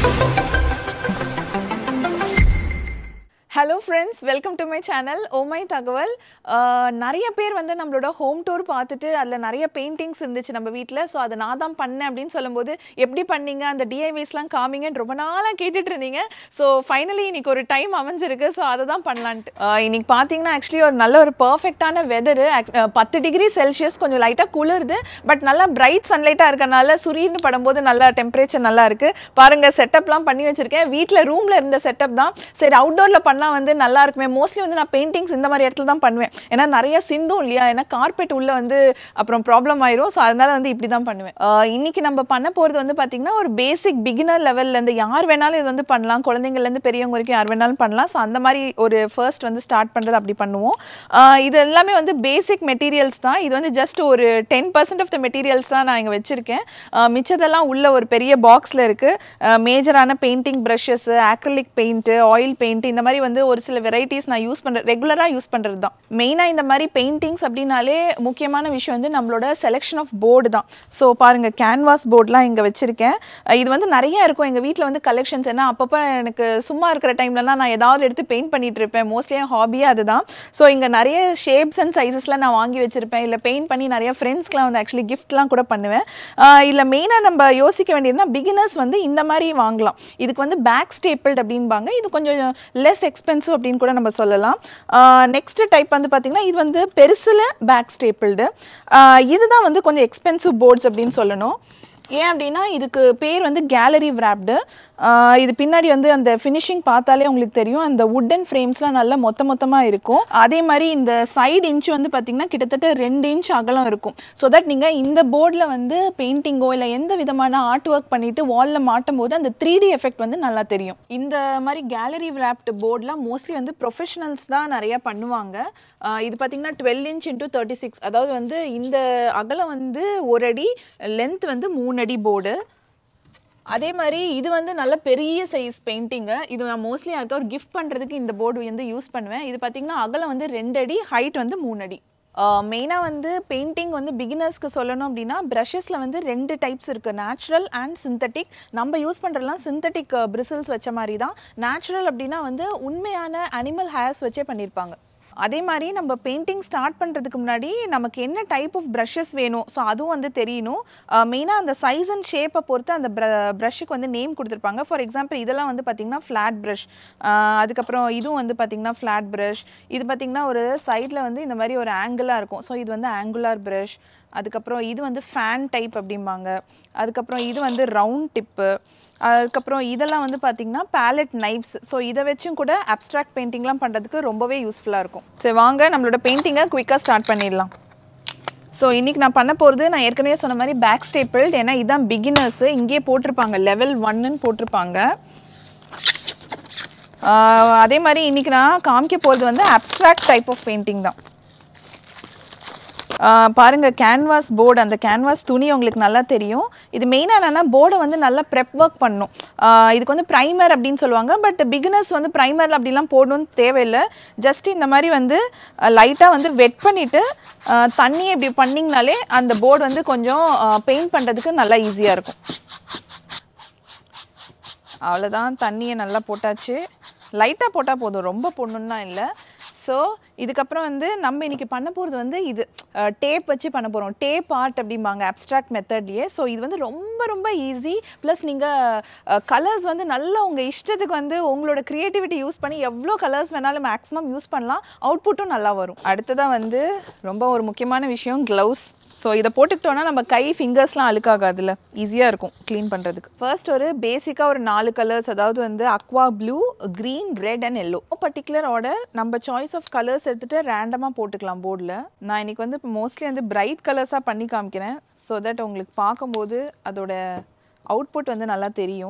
Hello friends welcome to my channel ஓமை தகவல் அஹ், நிறைய பேர் வந்து நம்மளோட ஹோம் டூர் பார்த்துட்டு அதில் நிறைய பெயிண்டிங்ஸ் இருந்துச்சு நம்ம வீட்டில் ஸோ அதை நான் தான் பண்ணேன் அப்படின்னு சொல்லும்போது எப்படி பண்ணீங்க அந்த டிஐவிஸ்லாம் காமிங்கன்னு ரொம்ப நாளாக கேட்டுட்டு இருந்தீங்க ஸோ ஃபைனலி இன்னைக்கு ஒரு டைம் அமைஞ்சிருக்கு ஸோ அதை தான் பண்ணலான்ட்டு அஹ், இன்னைக்கு பார்த்தீங்கன்னா ஆக்சுவலி ஒரு நல்ல ஒரு பர்ஃபெக்டான வெதரு பத்து டிகிரி செல்சியஸ் கொஞ்சம் லைட்டாக குளிருது பட் நல்லா பிரைட் சன்லைட்டாக இருக்கனால சுரீர்னு படும்போது நல்லா டெம்பரேச்சர் நல்லா இருக்கு பாருங்க செட்டப்லாம் பண்ணி வச்சிருக்கேன் வீட்டில் ரூம்ல இருந்த செட்டப் தான் சரி அவுட்டோரில் பண்ணால் வந்து நல்லா இருக்குமே மோஸ்ட்லி வந்து நான் பெயிண்டிங்ஸ் இந்த மாதிரி இடத்துல தான் பண்ணுவேன் ஏன்னா நிறைய சிந்தும் இல்லையா ஏன்னா கார்பெட் உள்ள வந்து அப்புறம் ப்ராப்ளம் ஆயிரும் ஸோ அதனால வந்து இப்படி தான் பண்ணுவேன் ஆஹ் இன்னைக்கு நம்ம பண்ண போகிறது வந்து பார்த்தீங்கன்னா ஒரு பேசிக் பிகினர் லெவல்லேருந்து யார் வேணாலும் இது வந்து பண்ணலாம் குழந்தைங்கள்லேருந்து பெரியவங்க வரைக்கும் யார் வேணாலும் பண்ணலாம் ஸோ அந்த மாதிரி ஒரு ஃபர்ஸ்ட் வந்து ஸ்டார்ட் பண்ணுறது அப்படி பண்ணுவோம் ஆஹ் இது எல்லாமே வந்து பேசிக் மெட்டீரியல்ஸ் தான் இது வந்து ஜஸ்ட் ஒரு ten percent of the materials தான் நான் இங்கே வச்சுருக்கேன் மிச்சதெல்லாம் உள்ள ஒரு பெரிய பாக்ஸில் இருக்குது மேஜரான painting brushes acrylic paint oil paint இந்த மாதிரி வந்து ஒரு சில வெரைட்டிஸ் நான் யூஸ் பண்ணுறேன் ரெகுலராக யூஸ் பண்ணுறது தான் மெயினாக இந்த மாதிரி பெயிண்டிங்ஸ் அப்படின்னாலே முக்கியமான விஷயம் வந்து நம்மளோட செலெக்ஷன் ஆஃப் போர்டு தான் ஸோ பாருங்கள் கேன்வாஸ் போர்ட்லாம் இங்கே வச்சுருக்கேன் இது வந்து நிறைய இருக்கும் எங்கள் வீட்டில் வந்து கலெக்ஷன்ஸ் ஏன்னா அப்பப்போ எனக்கு சும்மா இருக்கிற டைம்லலாம் நான் ஏதாவது எடுத்து பெயிண்ட் பண்ணிட்டு இருப்பேன் மோஸ்ட்லி என் ஹாபியே அதுதான் ஸோ இங்கே நிறைய ஷேப்ஸ் அண்ட் சைஸஸ்லாம் நான் வாங்கி வச்சிருப்பேன் இல்லை பெயிண்ட் பண்ணி நிறைய ஃப்ரெண்ட்ஸ்க்குலாம் வந்து ஆக்சுவலி கிஃப்ட்லாம் கூட பண்ணுவேன் இல்லை மெயினாக நம்ம யோசிக்க வேண்டியதுனா பிகினர்ஸ் வந்து இந்த மாதிரி வாங்கலாம் இதுக்கு வந்து பேக் ஸ்டேப்பிள்ட் அப்படின்பாங்க இது கொஞ்சம் லெஸ் எக்ஸ்பென்சிவ் அப்படின்னு கூட நம்ம சொல்லலாம் நெக்ஸ்ட் டைப் வந்து பார்த்திங்கன்னா இது வந்து பெருசில் பேக் ஸ்டேப்பிள்டு இதுதான் வந்து கொஞ்சம் எக்ஸ்பென்சிவ் போர்ட்ஸ் அப்படின்னு சொல்லணும் ஏன் அப்படின்னா இதுக்கு பேர் வந்து கேலரி wrapped ஆஹ் இது பின்னாடி வந்து அந்த ஃபினிஷிங் பார்த்தாலே உங்களுக்கு தெரியும் அந்த வுட்டன் ஃப்ரேம்ஸ்லாம் நல்லா மொத்த மொத்தமாக இருக்கும் அதே மாதிரி இந்த சைடு இன்ச் வந்து பார்த்தீங்கன்னா கிட்டத்தட்ட ரெண்டு இன்ச் அகலம் இருக்கும் ஸோ தட் நீங்கள் இந்த போர்டில் வந்து பெயிண்டிங்கோ இல்லை எந்த விதமான ஆர்ட் ஒர்க் பண்ணிட்டு வாலில் மாட்டும் போது அந்த த்ரீ டி எஃபெக்ட் வந்து நல்லா தெரியும் இந்த மாதிரி கேலரி wrapped போர்ட்லாம் மோஸ்ட்லி வந்து ப்ரொஃபஷனல்ஸ் தான் நிறைய பண்ணுவாங்க ஆஹ் இது பார்த்தீங்கன்னா twelve inch into thirty six அதாவது வந்து இந்த அகலம் வந்து ஒரு அடி லென்த் வந்து மூணு அடி போர்டு அதே மாதிரி இது வந்து நல்ல பெரிய சைஸ் பெயிண்டிங்கு இது நான் மோஸ்ட்லி யாருக்கா ஒரு கிஃப்ட் பண்ணுறதுக்கு இந்த போர்டு வந்து யூஸ் பண்ணுவேன் இது பார்த்தீங்கன்னா அகலம் வந்து ரெண்டு அடி ஹைட் வந்து மூணு அடி மெயினாக வந்து பெயிண்டிங் வந்து பிகினர்ஸ்க்கு சொல்லணும் அப்படின்னா ப்ரஷஸில் வந்து ரெண்டு டைப்ஸ் இருக்குது நேச்சுரல் அண்ட் சிந்தட்டிக் நம்ம யூஸ் பண்ணுறதுலாம் சிந்தட்டிக் பிரிசில்ஸ் வச்ச மாதிரி தான் நேச்சுரல் அப்படின்னா வந்து உண்மையான அனிமல் ஹேர்ஸ் வச்சே பண்ணியிருப்பாங்க அதே மாதிரி நம்ம பெயிண்டிங் ஸ்டார்ட் பண்ணுறதுக்கு முன்னாடி நமக்கு என்ன டைப் ஆஃப் ப்ரஷஸ் வேணும் ஸோ அதுவும் வந்து தெரியணும் மெயினாக அந்த சைஸ் அண்ட் ஷேப்பை பொறுத்து அந்த ப்ரஷ்ஷுக்கு வந்து நேம் கொடுத்துருப்பாங்க ஃபார் எக்ஸாம்பிள் இதெல்லாம் வந்து பார்த்திங்கன்னா ஃப்ளாட் ப்ரஷ் அதுக்கப்புறம் இதுவும் வந்து பார்த்திங்கன்னா ஃப்ளாட் ப்ரஷ் இது பார்த்திங்கன்னா ஒரு சைடில் வந்து இந்த மாதிரி ஒரு ஆங்கிளாக இருக்கும் ஸோ இது வந்து ஆங்குலார் ப்ரஷ் அதுக்கப்புறம் இது வந்து ஃபேன் டைப் அப்படிம்பாங்க அதுக்கப்புறம் இது வந்து ரவுண்ட் டிப்பு அதுக்கப்புறம் இதெல்லாம் வந்து பார்த்திங்கன்னா பேலட் நைப்ஸ் ஸோ இதை வச்சும் கூட அப்ட்ராக்ட் பெயிண்டிங்லாம் பண்ணுறதுக்கு ரொம்பவே யூஸ்ஃபுல்லாக இருக்கும் சரி வாங்க நம்மளோட பெயிண்டிங்கை குயிக்காக ஸ்டார்ட் பண்ணிடலாம் ஸோ இன்றைக்கி நான் பண்ண போகிறது நான் ஏற்கனவே சொன்ன மாதிரி பேக் ஸ்டேப்பிள்ட் ஏன்னா இதுதான் பிகினர்ஸு இங்கேயே போட்டிருப்பாங்க லெவல் ஒன்னுன்னு போட்டிருப்பாங்க ஆஹ் அதே மாதிரி இன்றைக்கி நான் காமிக்க போகிறது வந்து அப்ட்ராக்ட் டைப் ஆஃப் பெயிண்டிங் தான் ஆஹ் பாருங்க கேன்வாஸ் போர்டு அந்த கேன்வாஸ் துணி உங்களுக்கு நல்லா தெரியும் இது மெயினாக என்னென்னா போர்டை வந்து நல்லா ப்ரெப் ஒர்க் பண்ணும் ஆஹ் இதுக்கு வந்து ப்ரைமர் அப்படின்னு சொல்லுவாங்க பட் பிகினர்ஸ் வந்து ப்ரைமர் அப்படிலாம் போடணும்னு தேவையில்லை ஜஸ்ட் இந்த மாதிரி வந்து லைட்டாக வந்து வெட் பண்ணிவிட்டு தண்ணி இப்படி பண்ணிங்கனாலே அந்த போர்டு வந்து கொஞ்சம் பெயிண்ட் பண்ணுறதுக்கு நல்லா ஈஸியாக இருக்கும் அவ்வளோதான் தண்ணியை நல்லா போட்டாச்சு லைட்டாக போட்டால் போதும் ரொம்ப போடணுன்னா இல்லை ஸோ இதுக்கப்புறம் வந்து நம்ம இன்னைக்கு பண்ண போகிறது வந்து இது டேப் வச்சு பண்ண போகிறோம் டேப் ஆர்ட் அப்படிம்பாங்க அப்ட்ராக்ட் மெத்தட்லேயே ஸோ இது வந்து ரொம்ப ரொம்ப ஈஸி ப்ளஸ் நீங்கள் கலர்ஸ் வந்து நல்லா உங்கள் இஷ்டத்துக்கு வந்து உங்களோட க்ரியேட்டிவிட்டி யூஸ் பண்ணி எவ்வளோ கலர்ஸ் வேணாலும் மேக்ஸிமம் யூஸ் பண்ணலாம் அவுட்புட்டும் நல்லா வரும் அடுத்ததாக வந்து ரொம்ப ஒரு முக்கியமான விஷயம் க்ளவுஸ் ஸோ இதை போட்டுக்கிட்டோன்னா நம்ம கை ஃபிங்கர்ஸ்லாம் அழுக்காகாதுல ஈஸியாக இருக்கும் க்ளீன் பண்ணுறதுக்கு ஃபர்ஸ்ட் ஒரு பேசிக்காக ஒரு நாலு கலர்ஸ் அதாவது வந்து aqua blue green red and yellow particular order நம்ம சாய்ஸ் ஆஃப் கலர்ஸ் எடுத்துகிட்டு ரேண்டமாக போட்டுக்கலாம் போர்டில் நான் இன்னைக்கு வந்து மோஸ்ட்லி வந்து பிரைட் கலர்ஸாக பண்ணி காமிக்கிறேன் ஸோ தட் உங்களுக்கு பார்க்கும்போது அதோட அவுட்புட் வந்து நல்லா தெரியும்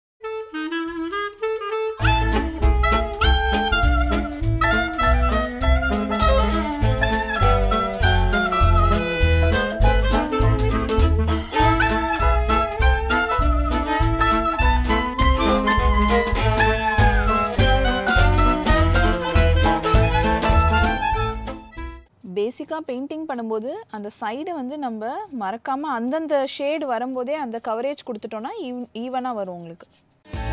பேசிக்காக பெயிண்டிங் பண்ணும்போது அந்த சைடை வந்து நம்ம மறக்காமல் அந்தந்த ஷேடு வரும்போதே அந்த கவரேஜ் கொடுத்துட்டோன்னா ஈவ் ஈவனாக வரும் உங்களுக்கு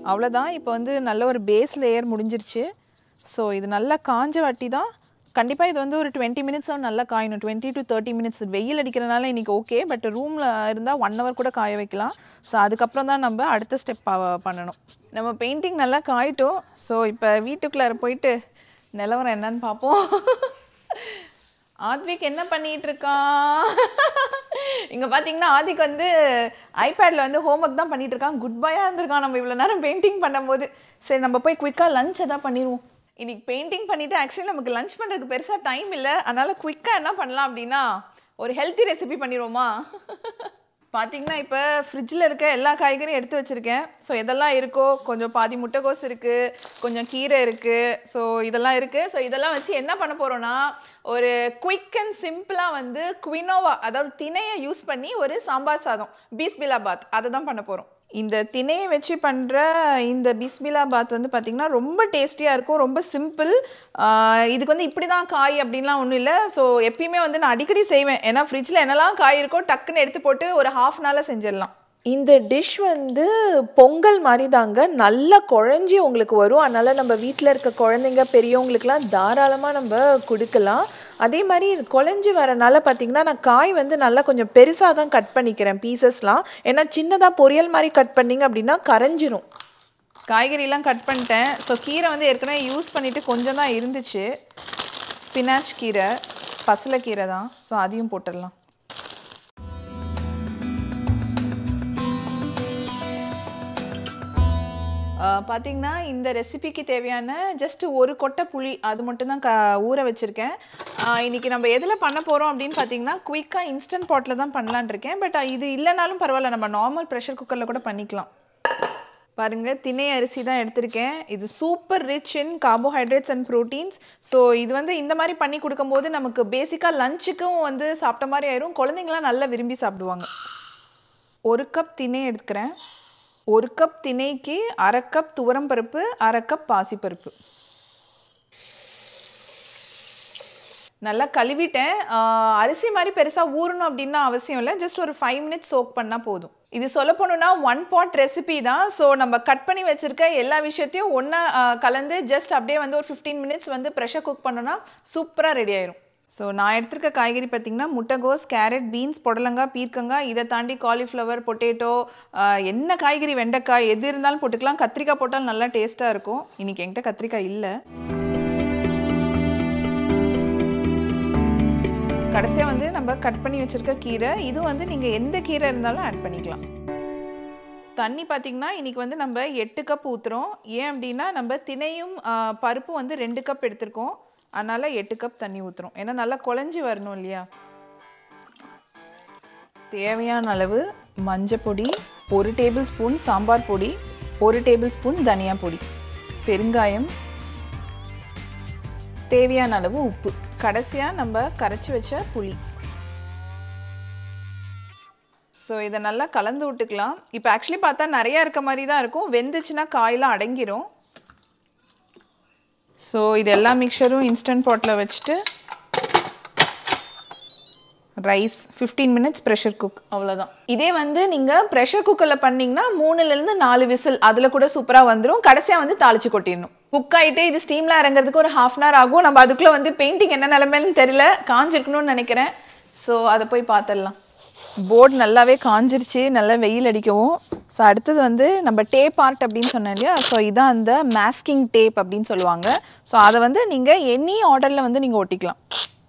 அவ்வளோதான் இப்போ வந்து நல்ல ஒரு பேஸ் லேயர் முடிஞ்சிருச்சு ஸோ இது நல்லா காஞ்ச வாட்டி தான் கண்டிப்பாக இது வந்து ஒரு டுவெண்ட்டி மினிட்ஸ் நல்லா காயணும் டுவெண்ட்டி டு தேர்ட்டி மினிட்ஸ் வெயில் அடிக்கிறனால இன்றைக்கி ஓகே பட் ரூமில் இருந்தால் ஒன் ஹவர் கூட காய வைக்கலாம் ஸோ அதுக்கப்புறம் தான் நம்ம அடுத்த ஸ்டெப் பண்ணணும் நம்ம பெயிண்டிங் நல்லா காயிட்டோம் ஸோ இப்போ வீட்டுக்குள்ளார போயிட்டு நிலவரம் என்னன்னு பார்ப்போம் ஆத்விக் என்ன பண்ணிட்டு இருக்கான் இங்க பாத்தீங்கன்னா ஆதிக் வந்து ஐபேட்ல வந்து ஹோம்ஒர்க் தான் பண்ணிட்டு இருக்கான் குட் பாயா இருந்திருக்கான் நம்ம இவ்வளவு நேரம் பெயிண்டிங் பண்ணும்போது சரி நம்ம போய் குயிக்கா லஞ்ச் எதாவது பண்ணிடுவோம் இன்னைக்கு பெயிண்டிங் பண்ணிட்டு ஆக்சுவலி நமக்கு லஞ்ச் பண்றதுக்கு பெருசா டைம் இல்லை அதனால குயிக்கா என்ன பண்ணலாம் அப்படின்னா ஒரு ஹெல்த்தி ரெசிபி பண்ணிடுவோமா பார்த்தீங்கன்னா இப்போ ஃப்ரிட்ஜில் இருக்க எல்லா காய்கறியும் எடுத்து வச்சுருக்கேன் ஸோ எதெல்லாம் இருக்கோ கொஞ்சம் பாதி முட்டைக்கோஸ் இருக்குது கொஞ்சம் கீரை இருக்குது ஸோ இதெல்லாம் இருக்குது ஸோ இதெல்லாம் வச்சு என்ன பண்ண போகிறோன்னா ஒரு குயிக் அண்ட் சிம்பிளாக வந்து குவினோவா அதாவது திணையை யூஸ் பண்ணி ஒரு சாம்பார் சாதம் பீஸ்பிலா பாத் அதை தான் பண்ண போகிறோம் இந்த திணையை வச்சு பண்ணுற இந்த பிஸ்மிலா பாத் வந்து பார்த்திங்கன்னா ரொம்ப டேஸ்டியாக இருக்கும் ரொம்ப சிம்பிள் இதுக்கு வந்து இப்படி தான் காய் அப்படின்லாம் ஒன்றும் இல்லை ஸோ எப்பயுமே வந்து நான் அடிக்கடி செய்வேன் ஏன்னா ஃப்ரிட்ஜில் என்னெல்லாம் காய் இருக்கோ டக்குன்னு எடுத்து போட்டு ஒரு ஹாஃப் அன் ஹவரில் செஞ்சிடலாம் இந்த டிஷ் வந்து பொங்கல் மாதிரி தாங்க நல்லா குழஞ்சி உங்களுக்கு வரும் அதனால் நம்ம வீட்டில் இருக்க குழந்தைங்க பெரியவங்களுக்குலாம் தாராளமாக நம்ம கொடுக்கலாம் அதே மாதிரி குழஞ்சி வரனால பார்த்தீங்கன்னா நான் காய் வந்து நல்லா கொஞ்சம் பெருசாக தான் கட் பண்ணிக்கிறேன் பீசஸ்லாம் ஏன்னா சின்னதாக பொரியல் மாதிரி கட் பண்ணிங்க அப்படின்னா கரைஞ்சிரும் காய்கறிலாம் கட் பண்ணிட்டேன் ஸோ கீரை வந்து ஏற்கனவே யூஸ் பண்ணிவிட்டு கொஞ்சம் தான் இருந்துச்சு ஸ்பினாச் கீரை பசலைக்கீரை தான் ஸோ அதையும் போட்டுடலாம் பார்த்தீங்கன்னா இந்த ரெசிபிக்கு தேவையான ஜஸ்ட் ஒரு கொட்டை புளி அது மட்டும் தான் க ஊற வச்சுருக்கேன் இன்றைக்கி நம்ம எதில் பண்ண போகிறோம் அப்படின்னு பார்த்தீங்கன்னா குயிக்காக இன்ஸ்டன்ட் பாட்டில் தான் பண்ணலான் இருக்கேன் பட் இது இல்லைனாலும் பரவாயில்ல நம்ம நார்மல் ப்ரெஷர் குக்கரில் கூட பண்ணிக்கலாம் பாருங்கள் திணை அரிசி தான் எடுத்திருக்கேன் இது super rich in carbohydrates and proteins so இது வந்து இந்த மாதிரி பண்ணி கொடுக்கும்போது நமக்கு பேசிக்காக லஞ்சுக்கும் வந்து சாப்பிட்ட மாதிரி ஆயிரும் குழந்தைங்களாம் நல்லா விரும்பி சாப்பிடுவாங்க ஒரு கப் திணை எடுத்துக்கிறேன் ஒரு கப் திணைக்கு அரை கப் துவரம்பருப்பு அரை கப் பாசிப்பருப்பு நல்லா கழுவிட்டேன் அரிசி மாதிரி பெருசாக ஊறணும் அப்படின்னா அவசியம் இல்லை ஜஸ்ட் ஒரு ஃபைவ் மினிட்ஸ் சோக் பண்ணால் போதும் இது சொல்ல போகணுன்னா ஒன் பாட் ரெசிபி தான் ஸோ நம்ம கட் பண்ணி வச்சுருக்க எல்லா விஷயத்தையும் ஒன்றா கலந்து ஜஸ்ட் அப்படியே வந்து ஒரு ஃபிஃப்டீன் மினிட்ஸ் வந்து ப்ரெஷர் குக் பண்ணோன்னா சூப்பராக ரெடி ஆயிரும் ஸோ நான் எடுத்திருக்க காய்கறி பார்த்திங்கன்னா முட்டைகோஸ் கேரட் பீன்ஸ் புடலங்காய் பீர்க்கங்காய் இதை தாண்டி காலிஃப்ளவர் பொட்டேட்டோ என்ன காய்கறி வெண்டைக்காய் எது இருந்தாலும் போட்டுக்கலாம் கத்திரிக்காய் போட்டாலும் நல்லா டேஸ்ட்டாக இருக்கும் இன்றைக்கி என்கிட்ட கத்திரிக்காய் இல்லை கடைசியாக வந்து நம்ம கட் பண்ணி வச்சுருக்க கீரை இது வந்து நீங்கள் எந்த கீரை இருந்தாலும் ஆட் பண்ணிக்கலாம் தண்ணி பார்த்திங்கன்னா இன்றைக்கி வந்து நம்ம எட்டு கப் ஊற்றுறோம் ஏன் அப்படின்னா நம்ம திணையும் பருப்பும் வந்து ரெண்டு கப் எடுத்திருக்கோம் அதனால் எட்டு கப் தண்ணி ஊற்றுறோம் ஏன்னா நல்லா குழஞ்சி வரணும் இல்லையா தேவையான அளவு மஞ்சள் பொடி ஒரு டேபிள் ஸ்பூன் சாம்பார் பொடி ஒரு டேபிள் ஸ்பூன் தனியா பொடி பெருங்காயம் தேவையான அளவு உப்பு கடைசியாக நம்ம கரைச்சி வச்ச புளி ஸோ இதை நல்லா கலந்து விட்டுக்கலாம் இப்போ ஆக்சுவலி பார்த்தா நிறையா இருக்க மாதிரி தான் இருக்கும் வெந்துச்சுன்னா காயெலாம் அடங்கிரும் ஸோ இது எல்லா மிக்சரும் இன்ஸ்டன்ட் பாட்டில் வச்சுட்டு rice fifteen minutes pressure cook அவ்வளோதான் இதே வந்து நீங்கள் ப்ரெஷர் குக்கரில் பண்ணிங்கன்னா மூணுலேருந்து நாலு விசில் அதில் கூட சூப்பராக வந்துடும் கடைசியாக வந்து தாளித்து கொட்டிடணும் குக் ஆகிட்டு இது ஸ்டீமில் இறங்குறதுக்கு ஒரு ஹாஃப் அன் ஹவர் ஆகும் நம்ம அதுக்குள்ளே வந்து பெயிண்டிங் என்ன நிலமைன்னு தெரியல காஞ்சிருக்கணும்னு நினைக்கிறேன் ஸோ அதை போய் பார்த்துடலாம் போர்டு நல்லாவே காஞ்சிருச்சு நல்லா வெயில் அடிக்கவும் ஸோ அடுத்தது வந்து நம்ம டேப் ஆர்ட் அப்படின்னு சொன்னேன் இல்லையா ஸோ இதான் அந்த மேஸ்கிங் டேப் அப்படின்னு சொல்லுவாங்க ஸோ அதை வந்து நீங்கள் எனி ஆர்டரில் வந்து நீங்கள் ஒட்டிக்கலாம்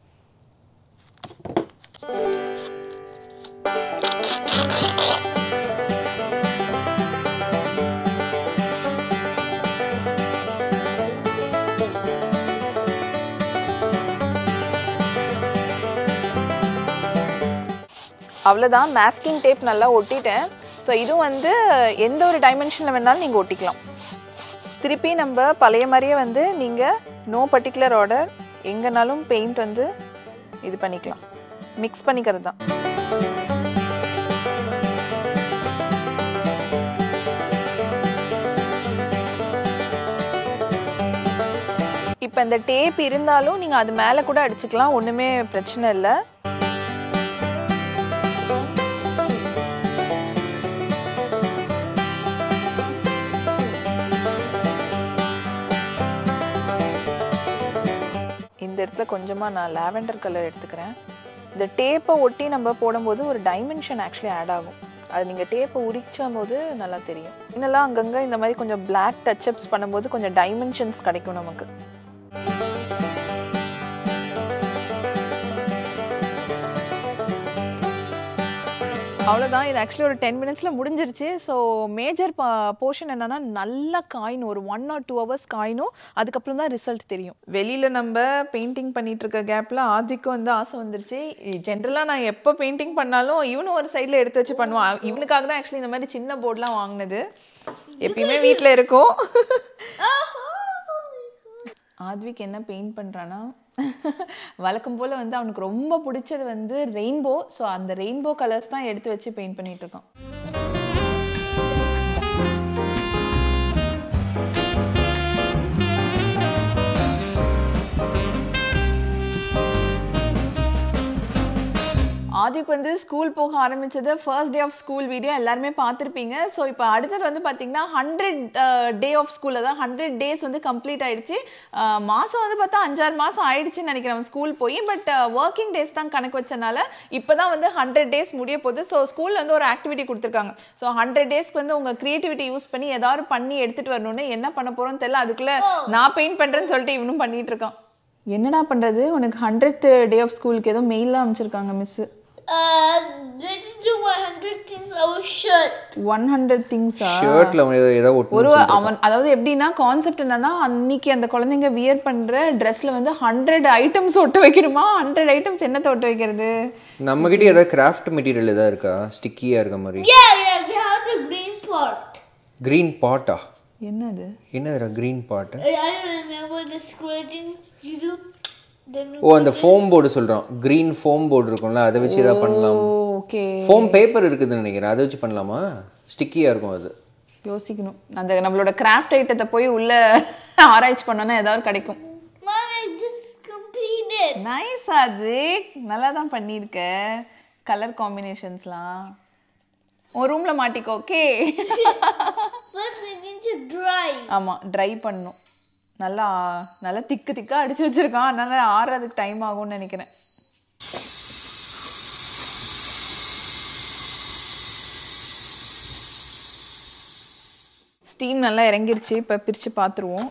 அவ்வளோதான் மேஸ்கிங் டேப் நல்லா ஒட்டிட்டேன் ஸோ இதுவும் வந்து எந்த ஒரு டைமென்ஷனில் வேணாலும் நீங்கள் ஒட்டிக்கலாம் திருப்பி நம்ம பழைய மாதிரியே வந்து நீங்கள் நோ பர்டிகுலர் ஆர்டர் எங்கேனாலும் பெயிண்ட் வந்து இது பண்ணிக்கலாம் மிக்ஸ் பண்ணிக்கிறது தான் இப்போ இந்த டேப் இருந்தாலும் நீங்கள் அது மேலே கூட அடிச்சுக்கலாம் ஒன்றுமே பிரச்சனை இல்லை இந்த இடத்துல கொஞ்சமாக நான் லாவெண்டர் கலர் எடுத்துக்கிறேன் இந்த டேப்பை ஒட்டி நம்ம போடும்போது ஒரு டைமென்ஷன் ஆக்சுவலி ஆட் ஆகும் அது நீங்கள் டேப்பை உரிச்சும் போது நல்லா தெரியும் இன்னெல்லாம் அங்கங்கே இந்த மாதிரி கொஞ்சம் பிளாக் டச்சப்ஸ் பண்ணும்போது கொஞ்சம் டைமென்ஷன்ஸ் கிடைக்கும் நமக்கு அவ்வளோதான் இது ஆக்சுவலி ஒரு டென் மினிட்ஸில் முடிஞ்சிருச்சு ஸோ மேஜர் போர்ஷன் என்னன்னா நல்லா காயணும் ஒரு ஒன் ஆர் டூ ஹவர்ஸ் காயணும் அதுக்கப்புறம் தான் ரிசல்ட் தெரியும் வெளியில் நம்ம பெயிண்டிங் பண்ணிட்டு இருக்க கேப்பில் ஆதிக்கும் வந்து ஆசை வந்துருச்சு ஜென்ரலாக நான் எப்போ பெயிண்டிங் பண்ணாலும் இவனும் ஒரு சைடில் எடுத்து வச்சு பண்ணுவான் இவனுக்காக தான் ஆக்சுவலி இந்த மாதிரி சின்ன போர்ட்லாம் வாங்கினது எப்பயுமே வீட்டில் இருக்கும் ஆத்விக் என்ன பெயிண்ட் பண்ணுறான்னா வழக்கம் போல் வந்து அவனுக்கு ரொம்ப பிடிச்சது வந்து ரெயின்போ ஸோ அந்த ரெயின்போ கலர்ஸ் தான் எடுத்து வச்சு பெயிண்ட் பண்ணிட்டு இருக்கான் ஆதிக்கு வந்து ஸ்கூல் போக ஆரம்பிச்சது first day of school video எல்லாருமே பார்த்துருப்பீங்க ஸோ இப்போ அடுத்தது வந்து பார்த்தீங்கன்னா ஹண்ட்ரட் டே ஆஃப் ஸ்கூலில் தான் ஹண்ட்ரட் டேஸ் வந்து கம்ப்ளீட் ஆயிடுச்சு மாதம் வந்து பார்த்தா அஞ்சாறு மாதம் ஆயிடுச்சுன்னு நினைக்கிறேன் ஸ்கூல் போய் பட் ஒர்க்கிங் டேஸ் தான் கணக்கு வச்சனால இப்போ தான் வந்து ஹண்ட்ரட் டேஸ் முடிய போகுது ஸோ ஸ்கூலில் வந்து ஒரு ஆக்டிவிட்டி கொடுத்துருக்காங்க ஸோ ஹண்ட்ரட் டேஸ்க்கு வந்து உங்கள் க்ரியேட்டிவிட்டி யூஸ் பண்ணி ஏதாவது பண்ணி எடுத்துகிட்டு வரணும்னு என்ன பண்ண போகிறோம்னு தெரியல அதுக்குள்ளே நான் பெயிண்ட் பண்ணுறேன்னு சொல்லிட்டு இவனும் பண்ணிட்டு இருக்கான் என்னடா பண்ணுறது உனக்கு ஹண்ட்ரட் டே ஆஃப் ஸ்கூலுக்கு ஏதோ மெயிலாம் அமைச்சிருக்காங்க miss Uh, let's do 100 things our shirt. One hundred திங்ஸா ஷர்ட்ல ஏதோ ஒட்டு ஒரு அவன் அதாவது எப்படின்னா கான்செப்ட் என்னன்னா அன்னைக்கு அந்த குழந்தைங்க வியர் பண்ற ட்ரெஸ்ல வந்து ஹண்ட்ரட் ஐட்டம்ஸ் ஒட்ட வைக்கணுமா ஹண்ட்ரட் ஐட்டம்ஸ் என்னத்தை ஒட்ட வைக்கிறது நம்ம கிட்ட ஏதாவது கிராஃப்ட் மெட்டீரியல் ஏதாவது இருக்கா ஸ்டிக்கியா இருக்க மாதிரி Yeah, yeah, we have the green part. Green பாட்டா என்னது என்னதுடா green part I, I don't remember the squirting you do. Then ஓ அந்த ஃபோம் போர்டு சொல்றோம் கிரீன் ஃபோம் போர்டு இருக்கும்ல அதை வச்சு ஏதாவது பண்ணலாம் ஓகே ஃபோம் பேப்பர் இருக்குதுன்னு நினைக்கிறேன் அதை வச்சு பண்ணலாமா ஸ்டிக்கியா இருக்கும் அது யோசிக்கணும் அந்த நம்மளோட கிராஃப்ட் ஐட்டத்தை போய் உள்ள ஆராய்ச்சி பண்ணோன்னா ஏதாவது கிடைக்கும் Mom, I just completed. Nice அஜிக் நல்லா தான் பண்ணியிருக்க கலர் காம்பினேஷன்ஸ்லாம் உன் ரூம்ல மாட்டிக்கோ okay First, we need to dry. ஆமாம் ட்ரை பண்ணும் நல்லா நல்லா திக்கு திக்காக அடிச்சு வச்சிருக்கான் அதனால ஆறுறதுக்கு டைம் ஆகும்னு நினைக்கிறேன் ஸ்டீம் நல்லா இறங்கிருச்சு இப்போ பிரித்து பார்த்துருவோம்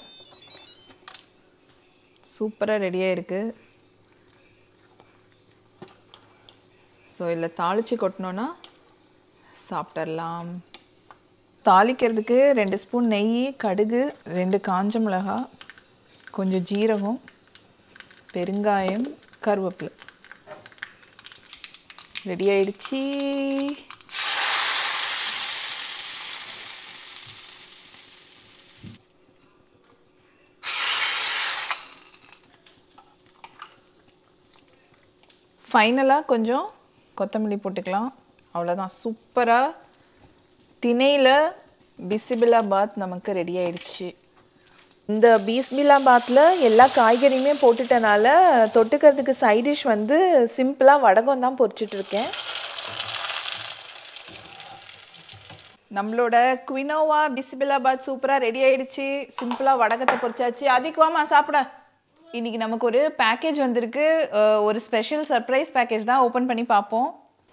சூப்பராக ரெடியாக இருக்கு ஸோ இல்லை தாளித்து கொட்டினோன்னா சாப்பிட்றலாம் தாளிக்கிறதுக்கு ரெண்டு ஸ்பூன் நெய் கடுகு ரெண்டு காஞ்ச மிளகாய் கொஞ்சம் ஜீரகம் பெருங்காயம் கருவேப்பிலை ரெடி ஆயிடுச்சு ஃபைனலாக கொஞ்சம் கொத்தமல்லி போட்டுக்கலாம் அவ்வளோதான் சூப்பராக திணையில் பிசிபிலா பாத் நமக்கு ரெடி ஆயிடுச்சு இந்த பீஸ்பிலா பாத்தில் எல்லா காய்கறியுமே போட்டுட்டனால தொட்டுக்கிறதுக்கு சைட் டிஷ் வந்து சிம்பிளாக வடகம் தான் பொரிச்சிட்டு இருக்கேன் நம்மளோட குவினோவா பிசிபிலாபாத் சூப்பராக ரெடி ஆயிடுச்சு சிம்பிளாக வடகத்தை பொரிச்சாச்சு அதுக்கு வாமா சாப்பிட இன்னைக்கு நமக்கு ஒரு பேக்கேஜ் வந்திருக்கு அஹ், ஒரு ஸ்பெஷல் சர்ப்ரைஸ் பேக்கேஜ் தான் ஓப்பன் பண்ணி பார்ப்போம்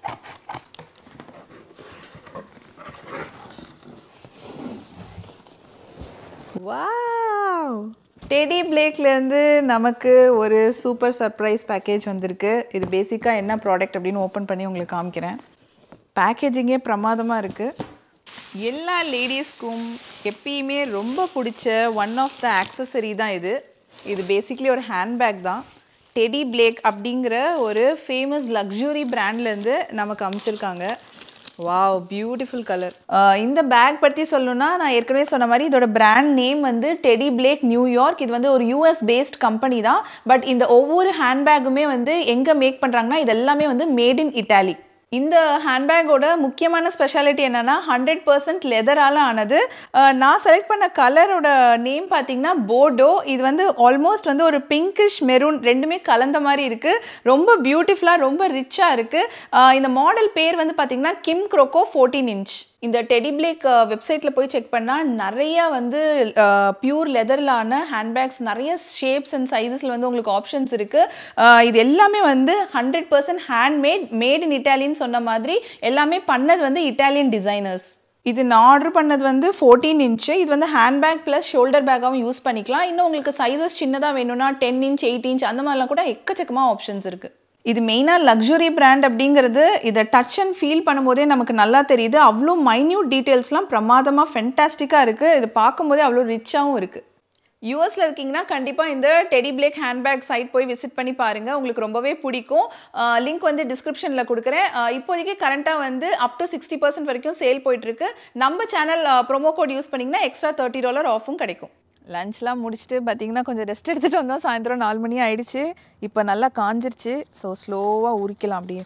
வாவ் டெடி பிளேக்லேருந்து நமக்கு ஒரு சூப்பர் சர்ப்ரைஸ் பேக்கேஜ் வந்திருக்கு இது பேசிக்காக என்ன ப்ராடக்ட் அப்படின்னு ஓப்பன் பண்ணி உங்களுக்கு காமிக்கிறேன் பேக்கேஜிங்கே பிரமாதமாக இருக்குது எல்லா லேடிஸ்க்கும் எப்பயுமே ரொம்ப பிடிச்ச ஒன் ஆஃப் த ஆக்சசரி தான் இது இது பேசிக்லி ஒரு ஹேண்ட்பேக் தான் டெடி பிளேக் அப்படிங்கிற ஒரு ஃபேமஸ் லக்ஸுரி பிராண்ட்லேருந்து நமக்கு அமைச்சிருக்காங்க வாவ் பியூட்டிஃபுல் கலர் இந்த பேக் பற்றி சொல்லணும்னா நான் ஏற்கனவே சொன்ன மாதிரி இதோட பிராண்ட் நேம் வந்து டெடி பிளேக் நியூயார்க் இது வந்து ஒரு யூஎஸ் பேஸ்ட் கம்பெனி தான் பட் இந்த ஒவ்வொரு ஹேண்ட்பேக்குமே வந்து எங்கே மேக் பண்ணுறாங்கன்னா இது எல்லாமே வந்து மேட் இன் இட்டாலி இந்த ஹேண்ட்பேக்கோட முக்கியமான ஸ்பெஷாலிட்டி என்னன்னா ஹண்ட்ரட் பர்சன்ட் லெதரால் ஆனது அஹ் நான் செலக்ட் பண்ண கலரோட நேம் பார்த்தீங்கன்னா போர்டோ இது வந்து ஆல்மோஸ்ட் வந்து ஒரு பிங்கிஷ் மெரூன் ரெண்டுமே கலந்த மாதிரி இருக்குது ரொம்ப பியூட்டிஃபுல்லாக ரொம்ப ரிச்சாக இருக்குது இந்த மாடல் பேர் வந்து பார்த்தீங்கன்னா கிம் க்ரோக்கோ ஃபோர்டீன் இன்ச் இந்த டெடி பிளேக் வெப்சைட்டில் போய் செக் பண்ணால் நிறைய வந்து பியூர் லெதரிலான ஹேண்ட்பேக்ஸ் நிறைய ஷேப்ஸ் அண்ட் சைஸஸில் வந்து உங்களுக்கு ஆப்ஷன்ஸ் இருக்குது இது எல்லாமே வந்து hundred percent handmade made in Italian சொன்ன மாதிரி எல்லாமே பண்ணது வந்து இட்டாலியன் டிசைனர்ஸ் இது நான் ஆர்டர் பண்ணது வந்து ஃபோர்டீன் இன்ச்சு இது வந்து ஹேண்ட்பேக் ப்ளஸ் ஷோல்டர் பேக்காகவும் யூஸ் பண்ணிக்கலாம் இன்னும் உங்களுக்கு சைஸஸ் சின்னதாக வேணும்னா டென் இன்ச் எயிட் இன்ச் அந்த மாதிரிலாம் கூட எக்கச்சக்கமாக ஆப்ஷன்ஸ் இருக்குது இது மெயினாக லக்ஸுரி பிராண்ட் அப்படிங்கிறது இதை டச் அண்ட் ஃபீல் பண்ணும்போதே நமக்கு நல்லா தெரியுது அவ்வளோ மைன்யூட் டீட்டெயில்ஸ்லாம் பிரமாதமாக ஃபென்டாஸ்டிக்காக இருக்குது இது பார்க்கும்போதே அவ்வளோ ரிச்சாகவும் இருக்குது யூஎஸில் இருக்கீங்கன்னா கண்டிப்பாக இந்த டெடி பிளேக் ஹேண்ட்பேக் சைட் போய் விசிட் பண்ணி பாருங்கள் உங்களுக்கு ரொம்பவே பிடிக்கும் லிங்க் வந்து டிஸ்கிரிப்ஷனில் கொடுக்குறேன் அஹ் இப்போதைக்கு கரண்ட்டாக வந்து அப் டு சிக்ஸ்டி பர்சன்ட் வரைக்கும் சேல் போயிட்டுருக்கு நம்ம சேனல் ப்ரோமோ கோட் யூஸ் பண்ணிங்கன்னா எக்ஸ்ட்ரா தேர்ட்டி டாலர் ஆஃபும் கிடைக்கும் லஞ்ச்லாம் முடிச்சுட்டு பார்த்தீங்கன்னா கொஞ்சம் ரெஸ்ட் எடுத்துகிட்டு வந்தோம் சாயந்தரம் நாலு மணி ஆயிடுச்சு இப்போ நல்லா காஞ்சிருச்சு ஸோ ஸ்லோவாக உரிக்கலாம் அப்படியே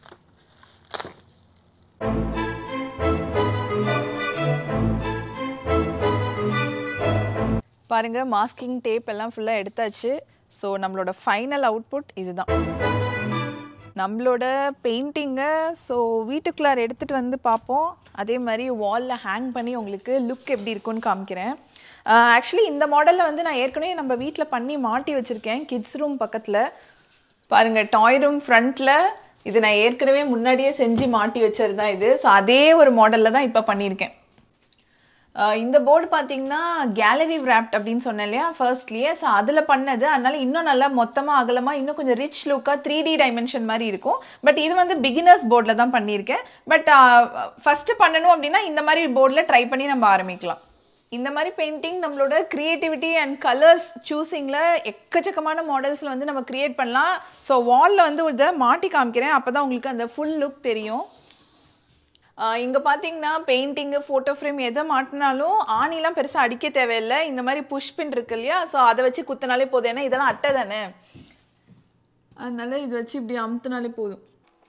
பாருங்க மாஸ்கிங் டேப் எல்லாம் ஃபுல்லாக எடுத்தாச்சு ஸோ நம்மளோட ஃபைனல் அவுட்புட் இதுதான் நம்மளோட பெயிண்டிங்கை ஸோ வீட்டுக்குள்ளார எடுத்துகிட்டு வந்து பார்ப்போம் அதே மாதிரி வாலில் ஹேங் பண்ணி உங்களுக்கு லுக் எப்படி இருக்குன்னு காமிக்கிறேன் ஆக்சுவலி இந்த மாடலில் வந்து நான் ஏற்கனவே நம்ம வீட்டில் பண்ணி மாட்டி வச்சுருக்கேன் கிட்ஸ் ரூம் பக்கத்தில் பாருங்கள் டாய் ரூம் ஃப்ரண்ட்டில் இது நான் ஏற்கனவே முன்னாடியே செஞ்சு மாட்டி வச்சது தான் இது ஸோ அதே ஒரு மாடலில் தான் இப்போ பண்ணியிருக்கேன் அஹ் இந்த போர்டு பார்த்தீங்கன்னா கேலரி wrapped அப்படின்னு சொன்னேன் இல்லையா ஃபர்ஸ்ட்லேயே ஸோ அதில் பண்ணது அதனால இன்னும் நல்லா மொத்தமாக அகலமாக இன்னும் கொஞ்சம் ரிச் லுக்காக த்ரீ டி டைமென்ஷன் மாதிரி இருக்கும் பட் இது வந்து பிகினர்ஸ் போர்டில் தான் பண்ணியிருக்கேன் பட் ஃபஸ்ட்டு பண்ணணும் அப்படின்னா இந்த மாதிரி போர்டில் ட்ரை பண்ணி நம்ம ஆரம்பிக்கலாம் இந்த மாதிரி பெயிண்டிங் நம்மளோட க்ரியேட்டிவிட்டி அண்ட் கலர்ஸ் சூஸிங்கில் எக்கச்சக்கமான மாடல்ஸில் வந்து நம்ம க்ரியேட் பண்ணலாம் ஸோ வாலில் வந்து இதை மாட்டி காமிக்கிறேன் அப்போ தான் உங்களுக்கு அந்த ஃபுல் லுக் தெரியும் இங்கே பார்த்தீங்கன்னா பெயிண்டிங்கு ஃபோட்டோ ஃப்ரேம் எதை மாட்டினாலும் ஆணிலாம் பெருசாக அடிக்க தேவையில்லை இந்த மாதிரி புஷ் பின் இருக்கு இல்லையா ஸோ அதை வச்சு குத்தினாலே போதும் ஏன்னா இதெல்லாம் அட்டை தானே அதனால இது வச்சு இப்படி அமுத்தினாலே போதும்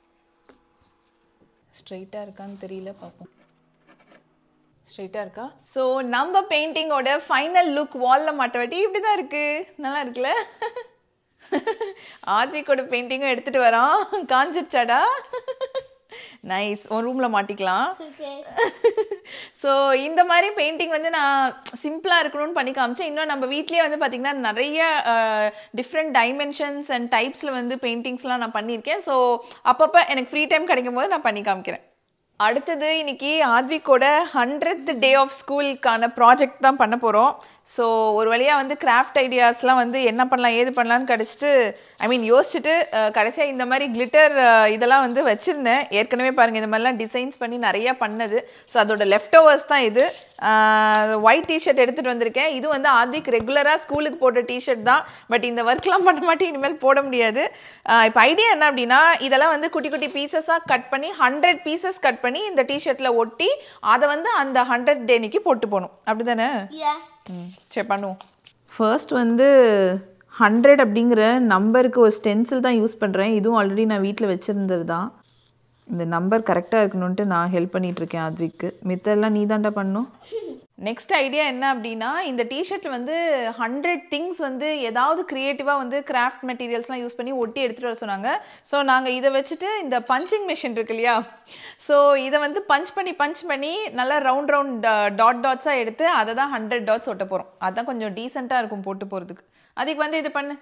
ஸ்ட்ரைட்டாக இருக்கான்னு தெரியல பார்ப்போம் ஸ்ட்ரைட்டாக இருக்கா ஸோ நம்ம பெயிண்டிங்கோட ஃபைனல் லுக் வாலில் மாட்ட வாட்டி இப்படி தான் இருக்குது நல்லா இருக்குல்ல ஆத்விக்கோட பெயிண்டிங்கும் எடுத்துகிட்டு வரோம் காஞ்சிருச்சாடா நைஸ் உன் ரூமில் மாட்டிக்கலாம் Okay. ஸோ இந்த மாதிரி பெயிண்டிங் வந்து நான் சிம்பிளாக இருக்கணும்னு பண்ணி காமிச்சேன் இன்னும் நம்ம வீட்லேயே வந்து பார்த்திங்கன்னா நிறைய டிஃப்ரெண்ட் டைமென்ஷன்ஸ் அண்ட் டைப்ஸில் வந்து பெயிண்டிங்ஸ்லாம் நான் பண்ணியிருக்கேன் ஸோ அப்பப்போ எனக்கு ஃப்ரீ டைம் கிடைக்கும் போது நான் பண்ணி காமிக்கிறேன் அடுத்தது இன்னைக்கு ஆத்விக்கோட ஹண்ட்ரட் டே ஆஃப் ஸ்கூலுக்கான ப்ராஜெக்ட் தான் பண்ண போகிறோம் ஸோ ஒரு வழியாக வந்து கிராஃப்ட் ஐடியாஸ்லாம் வந்து என்ன பண்ணலாம் ஏது பண்ணலான்னு கிடச்சிட்டு ஐ மீன் யோசிச்சுட்டு கடைசியாக இந்த மாதிரி கிளிட்டர் இதெல்லாம் வந்து வச்சுருந்தேன் ஏற்கனவே பாருங்கள் இந்த மாதிரிலாம் டிசைன்ஸ் பண்ணி நிறையா பண்ணது ஸோ அதோட லெஃப்ட் ஓவர்ஸ் தான் இது ஒயிட் டிஷர்ட் எடுத்துகிட்டு வந்திருக்கேன் இது வந்து ஆத்விக் ரெகுலராக ஸ்கூலுக்கு போட்ட டிஷர்ட் தான் பட் இந்த ஒர்க்லாம் பண்ண மாட்டேன் இனிமேல் போட முடியாது இப்போ ஐடியா என்ன அப்படின்னா இதெல்லாம் வந்து குட்டி குட்டி பீசஸாக கட் பண்ணி ஹண்ட்ரட் பீசஸ் கட் பண்ணி இந்த டிஷர்ட்டில் ஒட்டி அதை வந்து அந்த ஹண்ட்ரட் டேனிக்கு போட்டு போகணும் அப்படி தானே Yeah. ம் சரி பண்ணுவோம் ஃபர்ஸ்ட் வந்து ஹண்ட்ரட் அப்படிங்கிற நம்பருக்கு ஒரு ஸ்டென்சில் தான் யூஸ் பண்ணுறேன் இதுவும் ஆல்ரெடி நான் வீட்டில் வச்சுருந்தது தான் இந்த நம்பர் கரெக்டாக இருக்கணுன்ட்டு நான் ஹெல்ப் பண்ணிகிட்ருக்கேன் அத்விக்கு மித்தெல்லாம் நீ தாண்டா பண்ணும் நெக்ஸ்ட் ஐடியா என்ன அப்படின்னா இந்த டிஷர்ட்டில் வந்து ஹண்ட்ரட் திங்ஸ் வந்து ஏதாவது க்ரியேட்டிவாக வந்து கிராஃப்ட் மெட்டீரியல்ஸ்லாம் யூஸ் பண்ணி ஒட்டி எடுத்துகிட்டு வர சொன்னாங்க ஸோ நாங்கள் இதை வச்சுட்டு இந்த பஞ்சிங் மிஷின் இருக்கு இல்லையா ஸோ இதை வந்து பஞ்ச் பண்ணி பஞ்ச் பண்ணி நல்லா ரவுண்ட் ரவுண்ட் டாட் டாட்ஸாக எடுத்து அதை தான் ஹண்ட்ரட் டாட்ஸ் ஒட்ட போகிறோம் அதான் கொஞ்சம் டீசெண்டாக இருக்கும் போட்டு போகிறதுக்கு அதுக்கு வந்து இது பண்ணு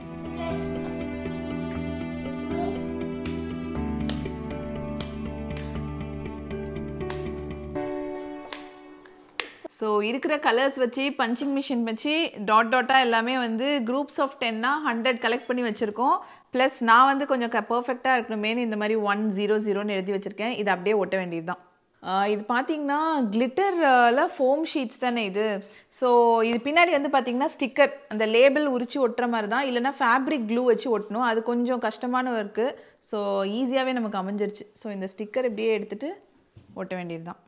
ஸோ இருக்கிற கலர்ஸ் வச்சு பஞ்சிங் மிஷின் வச்சு டாட் டாட்டாக எல்லாமே வந்து குரூப்ஸ் ஆஃப் டென்னா ஹண்ட்ரட் கலெக்ட் பண்ணி வச்சுருக்கோம் ப்ளஸ் நான் வந்து கொஞ்சம் க பர்ஃபெக்டாக இருக்கணுமேனு இந்த மாதிரி ஒன் ஜீரோ ஜீரோன்னு எழுதி வச்சுருக்கேன் இது அப்படியே ஒட்ட வேண்டியது தான் இது பார்த்தீங்கன்னா கிளிட்டரில் ஃபோம் ஷீட்ஸ் தானே இது ஸோ இது பின்னாடி வந்து பார்த்தீங்கன்னா ஸ்டிக்கர் அந்த லேபிள் உரிச்சு ஒட்டுற மாதிரி தான் இல்லைனா ஃபேப்ரிக் க்ளூ வச்சு ஒட்டணும் அது கொஞ்சம் கஷ்டமான ஒர்க்கு ஸோ ஈஸியாகவே நமக்கு அமைஞ்சிருச்சு ஸோ இந்த ஸ்டிக்கர் இப்படியே எடுத்துகிட்டு ஒட்ட வேண்டியது தான்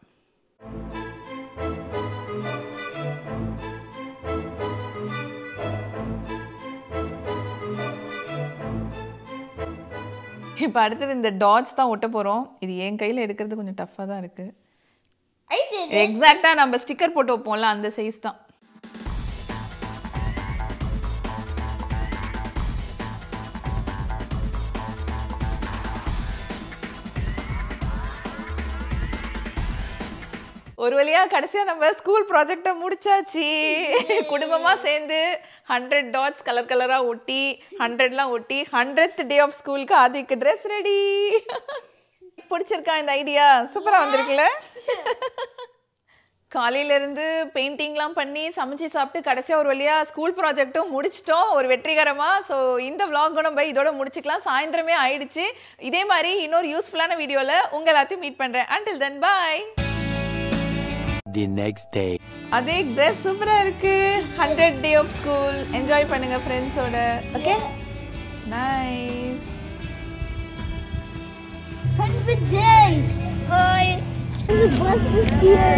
இப்போ அடுத்தது இந்த டாட்ஸ் தான் ஒட்ட போகிறோம் இது என் கையில் எடுக்கிறது கொஞ்சம் டஃப்பாக தான் இருக்குது I did it. எக்ஸாக்டாக நம்ம ஸ்டிக்கர் போட்டு வைப்போம்ல அந்த சைஸ் தான் ஒரு வழியா கடைசியா நம்ம ஸ்கூல் ப்ராஜெக்டை முடிச்சாச்சு குடும்பமா சேர்ந்து ஹண்ட்ரட் டாட்ஸ் கலர் கலரா ஒட்டி ஹண்ட்ரட்லாம் ஒட்டி ஹண்ட்ரட் டே ஆஃப் ஸ்கூலுக்கு ஆதிக்கு ட்ரெஸ் ரெடி பிடிச்சிருக்கா இந்த ஐடியா சூப்பரா வந்திருக்குல்ல காலையில இருந்து பெயிண்டிங்லாம் பண்ணி சமைச்சு சாப்பிட்டு கடைசியா ஒரு வழியா ஸ்கூல் ப்ராஜெக்ட்டும் முடிச்சிட்டோம் ஒரு வெற்றிகரமா ஸோ இந்த vlog நம்ம இதோட முடிச்சுக்கலாம் சாயந்தரமே ஆயிடுச்சு இதே மாதிரி இன்னொரு யூஸ்ஃபுல்லான வீடியோல உங்க எல்லாத்தையும் மீட் பண்றேன் until then bye The next day. அதே ட்ரெஸ் சூப்பரா இருக்கு hundred day of school enjoy பண்ணுங்க ஃப்ரெண்ட்ஸோட okay nice Hundred days. Hi. The bus is here.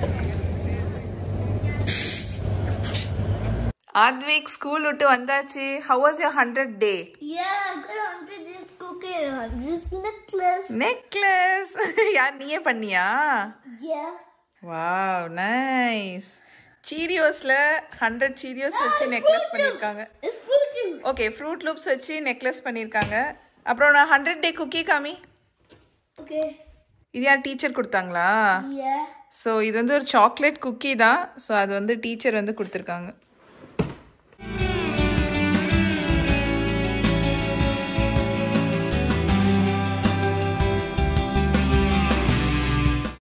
Aadvik school விட்டு வந்தாச்சு how was your hundred day Yeah, I got hundred days cooking. This necklace. Necklace யார் நீயே பண்ணியா Yeah. வாவ் நைஸ் சீரியோஸ்ல hundred Cheerios வச்சு necklace பண்ணியிருக்காங்க It's fruit juice. Okay Froot Loops வச்சு necklace பண்ணியிருக்காங்க அப்புறம் நான் ஹண்ட்ரட் டே குக்கி காமி Okay. இது யார் டீச்சர் கொடுத்தாங்களா Yeah. ஸோ இது வந்து ஒரு சாக்லேட் குக்கி தான் ஸோ அது வந்து டீச்சர் வந்து கொடுத்துருக்காங்க